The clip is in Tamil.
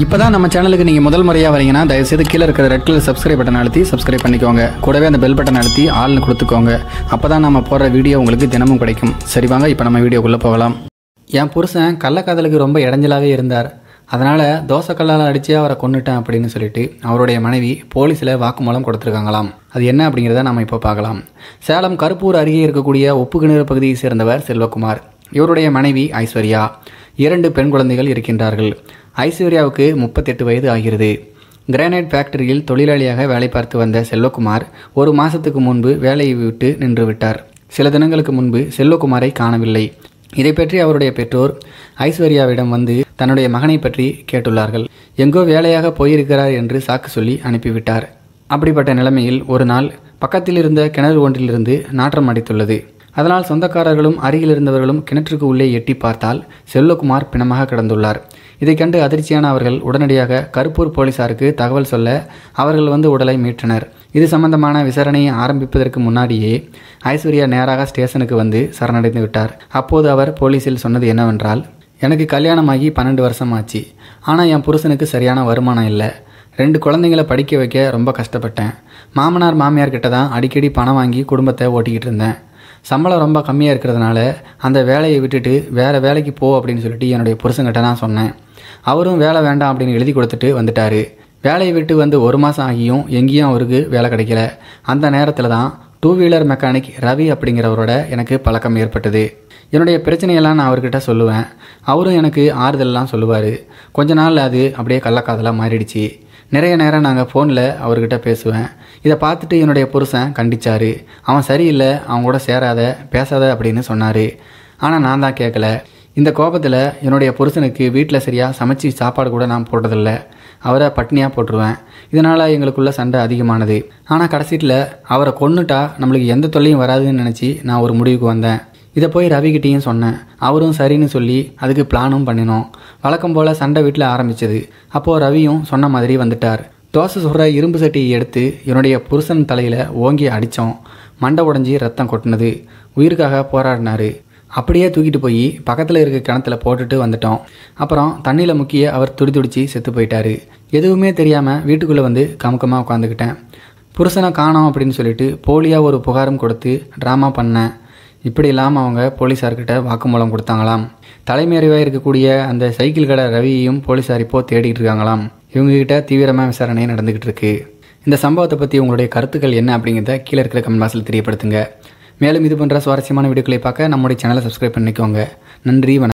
இப்போ தான் நம்ம சேனலுக்கு நீங்கள் முதல் முறையாக வரீங்கன்னா தயவுசெய்து கீழே இருக்கிற ரெட் கலர் சப்ஸ்கிரைப் பட்டன் அழுத்தி சப்ஸ்கிரைப் பண்ணிக்கோங்க கூடவே அந்த பெல் பட்டன் அழுத்தி ஆள்னு கொடுத்துக்கோங்க அப்போ தான் நம்ம போடுற வீடியோ உங்களுக்கு தினமும் கிடைக்கும் சரி வாங்க இப்போ நம்ம வீடியோக்குள்ளே போகலாம் என் புருஷன் கள்ளக்காதலுக்கு ரொம்ப இடைஞ்சலாகவே இருந்தார் அதனால் தோசைக்கல்லால் அடித்து அவரை கொன்னுட்டேன் அப்படின்னு சொல்லிட்டு அவருடைய மனைவி போலீஸில் வாக்குமூலம் கொடுத்துருக்காங்களாம் அது என்ன அப்படிங்கிறத நம்ம இப்போ பார்க்கலாம் சேலம் கருப்பூர் அருகே இருக்கக்கூடிய உப்புக்கிணறு பகுதியை சேர்ந்தவர் செல்வகுமார் இவருடைய மனைவி ஐஸ்வர்யா இரண்டு பெண் குழந்தைகள் இருக்கின்றார்கள் ஐஸ்வர்யாவுக்கு முப்பத்தெட்டு வயது ஆகிறது கிரானைட் ஃபேக்டரியில் தொழிலாளியாக வேலை பார்த்து வந்த செல்வகுமார் ஒரு மாதத்துக்கு முன்பு வேலையை விட்டு நின்று விட்டார் சில தினங்களுக்கு முன்பு செல்வகுமாரை காணவில்லை இதை பற்றி அவருடைய பெற்றோர் ஐஸ்வர்யாவிடம் வந்து தன்னுடைய மகனை பற்றி கேட்டுள்ளார்கள் எங்கோ வேலையாக போயிருக்கிறார் என்று சாக்கு சொல்லி அனுப்பிவிட்டார் அப்படிப்பட்ட நிலைமையில் ஒரு நாள் பக்கத்தில் இருந்த கிணறு ஒன்றிலிருந்து நாற்றம் அடித்துள்ளது அதனால் சொந்தக்காரர்களும் அருகில் இருந்தவர்களும் கிணற்றுக்கு உள்ளே எட்டி பார்த்தால் செல்வகுமார் பிணமாக கிடந்துள்ளார் இதை கண்டு அதிர்ச்சியான அவர்கள் உடனடியாக கருப்பூர் போலீசாருக்கு தகவல் சொல்ல அவர்கள் வந்து உடலை மீட்டனர் இது சம்பந்தமான விசாரணையை ஆரம்பிப்பதற்கு முன்னாடியே ஐஸ்வர்யா நேராக ஸ்டேஷனுக்கு வந்து சரணடைந்து விட்டார் அப்போது அவர் போலீஸில் சொன்னது என்னவென்றால் எனக்கு கல்யாணமாகி பன்னெண்டு வருஷம் ஆச்சு ஆனால் என் புருஷனுக்கு சரியான வருமானம் இல்லை ரெண்டு குழந்தைங்களை படிக்க வைக்க ரொம்ப கஷ்டப்பட்டேன் மாமனார் மாமியார் கிட்ட தான் அடிக்கடி பணம் வாங்கி குடும்பத்தை ஓட்டிக்கிட்டு இருந்தேன் சம்பளம் ரொம்ப கம்மியாக இருக்கிறதுனால அந்த வேலையை விட்டுட்டு வேறு வேலைக்கு போ அப்படின்னு சொல்லிட்டு என்னுடைய புருஷன்கிட்ட நான் சொன்னேன் அவரும் வேலை வேண்டாம் அப்படின்னு எழுதி கொடுத்துட்டு வந்துட்டார் வேலையை விட்டு வந்து ஒரு மாதம் ஆகியும் எங்கேயும் அவருக்கு வேலை கிடைக்கல அந்த நேரத்தில் தான் டூ வீலர் மெக்கானிக் ரவி அப்படிங்கிறவரோட எனக்கு பழக்கம் ஏற்பட்டது என்னுடைய பிரச்சனையெல்லாம் நான் அவர்கிட்ட சொல்லுவேன் அவரும் எனக்கு ஆறுதலெல்லாம் சொல்லுவார் கொஞ்ச நாள் அது அப்படியே கள்ளக்காதலாக மாறிடுச்சு நிறைய நேரம் நாங்கள் ஃபோனில் அவர்கிட்ட பேசுவேன் இதை பார்த்துட்டு என்னுடைய புருஷன் கண்டிச்சார் அவன் சரியில்லை அவன் கூட சேராத பேசாத அப்படின்னு சொன்னார் ஆனால் நான் தான் கேட்கல இந்த கோபத்தில் என்னுடைய புருஷனுக்கு வீட்டில் சரியாக சமைச்சு சாப்பாடு கூட நான் போட்டதில்ல அவரை பட்னியாக போட்டுருவேன் இதனால் எங்களுக்குள்ள சண்டை அதிகமானது ஆனால் கடைசியில் அவரை கொன்னுட்டா நம்மளுக்கு எந்த தொல்லையும் வராதுன்னு நினச்சி நான் ஒரு முடிவுக்கு வந்தேன் இதை போய் ரவிக்கிட்டேயும் சொன்னேன் அவரும் சரின்னு சொல்லி அதுக்கு பிளானும் பண்ணினோம் வழக்கம் போல் சண்டை வீட்டில் ஆரம்பிச்சது அப்போது ரவியும் சொன்ன மாதிரி வந்துட்டார் தோசை சுடுற இரும்பு சட்டியை எடுத்து என்னுடைய புருஷன் தலையில் ஓங்கி அடித்தோம் மண்டை உடஞ்சி ரத்தம் கொட்டினது உயிருக்காக போராடினாரு அப்படியே தூக்கிட்டு போய் பக்கத்தில் இருக்க கிணத்துல போட்டுட்டு வந்துட்டோம் அப்புறம் தண்ணியில் முக்கிய அவர் துடி துடிச்சு செத்து போயிட்டாரு எதுவுமே தெரியாமல் வீட்டுக்குள்ளே வந்து கமுக்கமாக உட்காந்துக்கிட்டேன் புருஷனை காணோம் அப்படின்னு சொல்லிட்டு போலியாக ஒரு புகாரும் கொடுத்து ட்ராமா பண்ணேன் இப்படி இல்லாமல் அவங்க போலீஸார்கிட்ட வாக்குமூலம் கொடுத்தாங்களாம் தலைமறைவாக இருக்கக்கூடிய அந்த சைக்கிள் கடை ரவியையும் போலீஸார் இப்போ தேடிட்டு இருக்காங்களாம் இவங்ககிட்ட தீவிரமாக விசாரணை நடந்துக்கிட்டு இருக்கு இந்த சம்பவத்தை பற்றி உங்களுடைய கருத்துக்கள் என்ன அப்படிங்கிறத கீழே இருக்கிற கமெண்ட் பாக்ஸில் தெரியப்படுத்துங்க மேலும் இது போன்ற சுவாரஸ்யமான வீடியோக்களை பார்க்க நம்முடைய சேனலை சப்ஸ்கிரைப் பண்ணிக்கோங்க நன்றி வணக்கம்